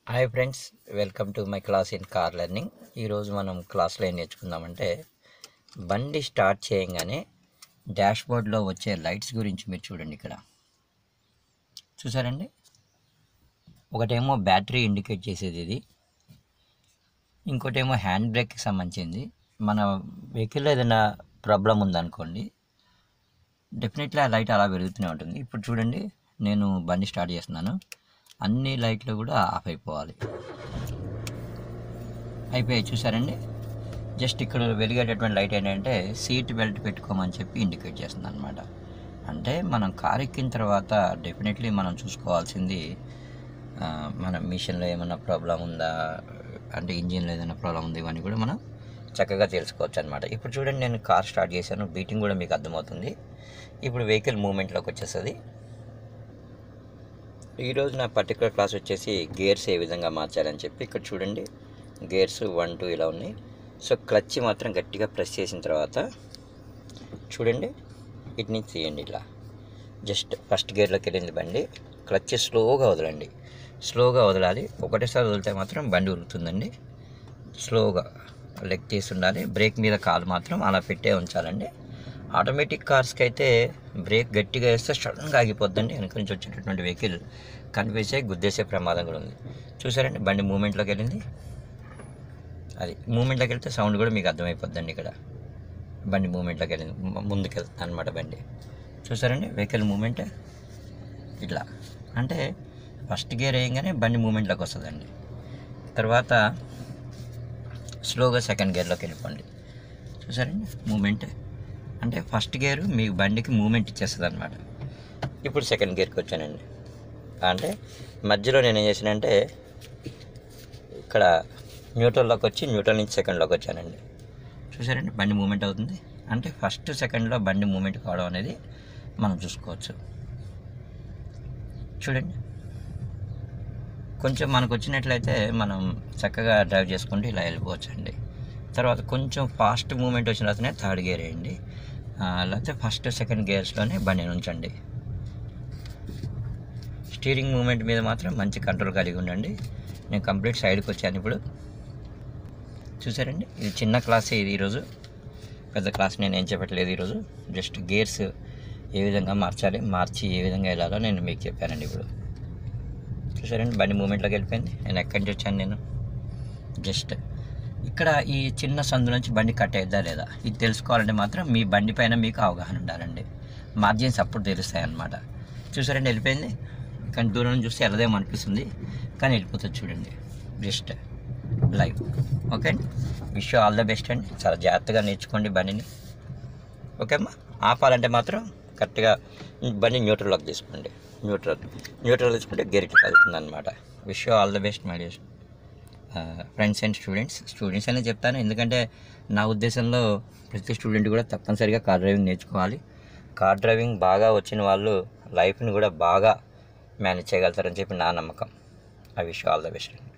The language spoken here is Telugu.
hi friends welcome to my class in car learning ఈరోజు మనం క్లాస్లో ఏం నేర్చుకుందామంటే బండి స్టార్ట్ చేయగానే డాష్ బోర్డ్లో వచ్చే లైట్స్ గురించి మీరు చూడండి ఇక్కడ చూసారండి ఒకటేమో బ్యాటరీ ఇండికేట్ చేసేది ఇది ఇంకోటేమో హ్యాండ్ బ్రేక్కి సంబంధించింది మన వెహికల్లో ఏదైనా ప్రాబ్లం ఉందనుకోండి డెఫినెట్లీ ఆ లైట్ అలా పెరుగుతూనే ఉంటుంది ఇప్పుడు చూడండి నేను బండి స్టార్ట్ చేస్తున్నాను అన్ని లైట్లు కూడా ఆఫ్ అయిపోవాలి అయిపోయాయి చూసారండి జస్ట్ ఇక్కడ వెలిగేటటువంటి లైట్ ఏంటంటే సీట్ బెల్ట్ పెట్టుకోమని చెప్పి ఇండికేట్ చేస్తుంది అనమాట అంటే మనం కార్ ఎక్కిన తర్వాత డెఫినెట్లీ మనం చూసుకోవాల్సింది ఆ, మన మిషన్లో ఏమైనా ప్రాబ్లం ఉందా అంటే ఇంజిన్లో ఏదైనా ప్రాబ్లం ఉంది ఇవన్నీ కూడా మనం చక్కగా తెలుసుకోవచ్చు అనమాట ఇప్పుడు చూడండి నేను కార్ స్టార్ట్ చేశాను బీటింగ్ కూడా మీకు అర్థమవుతుంది ఇప్పుడు వెహికల్ మూమెంట్లోకి వచ్చేస్తుంది ఈరోజు నా పర్టికులర్ క్లాస్ వచ్చేసి గేర్స్ ఏ విధంగా మార్చాలని చెప్పి ఇక్కడ చూడండి గేర్స్ వన్ టూ ఇలా ఉన్నాయి సో క్లచ్ మాత్రం గట్టిగా ప్రెస్ చేసిన తర్వాత చూడండి ఇటు నుంచి తీయండి ఇలా జస్ట్ ఫస్ట్ గేర్లోకి వెళ్ళింది బండి క్లచ్ స్లోగా వదలండి స్లోగా వదలాలి ఒకటేసారి వదిలితే మాత్రం బండి ఉరుకుతుందండి స్లోగా లెగ్ తీసి ఉండాలి బ్రేక్ మీద కాలు మాత్రం అలా పెట్టే ఉంచాలండి ఆటోమేటిక్ కార్స్కి అయితే బ్రేక్ గట్టిగా వేస్తే సడన్గా ఆగిపోద్దండి వెనక నుంచి వచ్చేటటువంటి వెహికల్ కనిపించే గుద్దేసే ప్రమాదం కూడా ఉంది చూసారండి బండి మూమెంట్లోకి వెళ్ళింది అది మూమెంట్లోకి వెళ్తే సౌండ్ కూడా మీకు అర్థమైపోద్దండి ఇక్కడ బండి మూమెంట్లోకి వెళ్ళింది ము- ముందుకు వెళ్తుంది అనమాట బండి చూసారండి వెహికల్ మూమెంట్ ఇట్లా అంటే ఫస్ట్ గేర్ వేయగానే బండి మూమెంట్లోకి వస్తుందండి తర్వాత స్లోగా సెకండ్ గేర్లోకి వెళ్ళిపోండి చూసారండి మూమెంట్ అంటే ఫస్ట్ గేర్ మీ బండికి మూమెంట్ ఇచ్చేస్తుంది అనమాట ఇప్పుడు సెకండ్ గేర్కి వచ్చానండి అంటే మధ్యలో నేను ఏం చేశానంటే ఇక్కడ న్యూట్రల్లోకి వచ్చి న్యూట్రల్ నుంచి సెకండ్లోకి వచ్చానండి చూసారండి బండి మూమెంట్ అవుతుంది అంటే ఫస్ట్ సెకండ్లో బండి మూమెంట్ కావడం అనేది మనం చూసుకోవచ్చు చూడండి కొంచెం మనకు వచ్చినట్లయితే మనం చక్కగా డ్రైవ్ చేసుకుంటూ ఇలా వెళ్ళిపోవచ్చు అండి తర్వాత కొంచెం ఫాస్ట్ మూమెంట్ వచ్చిన తర్వాతనే థర్డ్ గేర్ వేయండి ఆ, లేకపోతే ఫస్ట్ సెకండ్ గేర్స్లోనే బండి ఉంచండి స్టీరింగ్ మూమెంట్ మీద మాత్రం మంచి కంట్రోల్ కలిగి ఉండండి నేను కంప్లీట్ సైడ్కి వచ్చాను ఇప్పుడు చూసారండి ఇది చిన్న క్లాస్ ఇది ఈరోజు పెద్ద క్లాస్ నేను ఏం చెప్పట్లేదు ఈరోజు జస్ట్ గేర్స్ ఏ విధంగా మార్చాలి మార్చి ఏ విధంగా వెళ్ళాలో నేను మీకు చెప్పానండి ఇప్పుడు చూసారండి బండి మూమెంట్లోకి వెళ్ళిపోయింది నేను ఎక్కడి నుంచి వచ్చాను నేను జస్ట్ ఇక్కడ ఈ చిన్న సందు నుంచి బండి కట్ అయ్యిద్దా లేదా ఇది తెలుసుకోవాలంటే మాత్రం మీ బండి పైన మీకు అవగాహన ఉండాలండి మార్జిన్స్ అప్పుడు తెలుస్తాయి అన్నమాట చూసారండి వెళ్ళిపోయింది కానీ దూరం నుంచి చూస్తే వెళ్ళదేమో అనిపిస్తుంది కానీ వెళ్ళిపోతుంది చూడండి జస్ట్ లైవ్ ఓకే అండి విష్ ఆల్ ద బెస్ట్ అండి చాలా జాగ్రత్తగా నేర్చుకోండి బండిని ఓకే అమ్మా ఆపాలంటే మాత్రం కరెక్ట్గా బండి న్యూట్రల్లోకి తీసుకోండి న్యూట్రల్ న్యూట్రల్ తీసుకుంటే గెరిటి కలుగుతుంది అనమాట wish all the best my dear friends and students students అనే చెప్తాను ఎందుకంటే నా ఉద్దేశంలో ప్రతి స్టూడెంట్ కూడా తప్పనిసరిగా కార్ డ్రైవింగ్ నేర్చుకోవాలి కార్ డ్రైవింగ్ బాగా వచ్చిన వాళ్ళు లైఫ్ని కూడా బాగా మేనేజ్ చేయగలుగుతారని చెప్పి నా నమ్మకం I wish all the best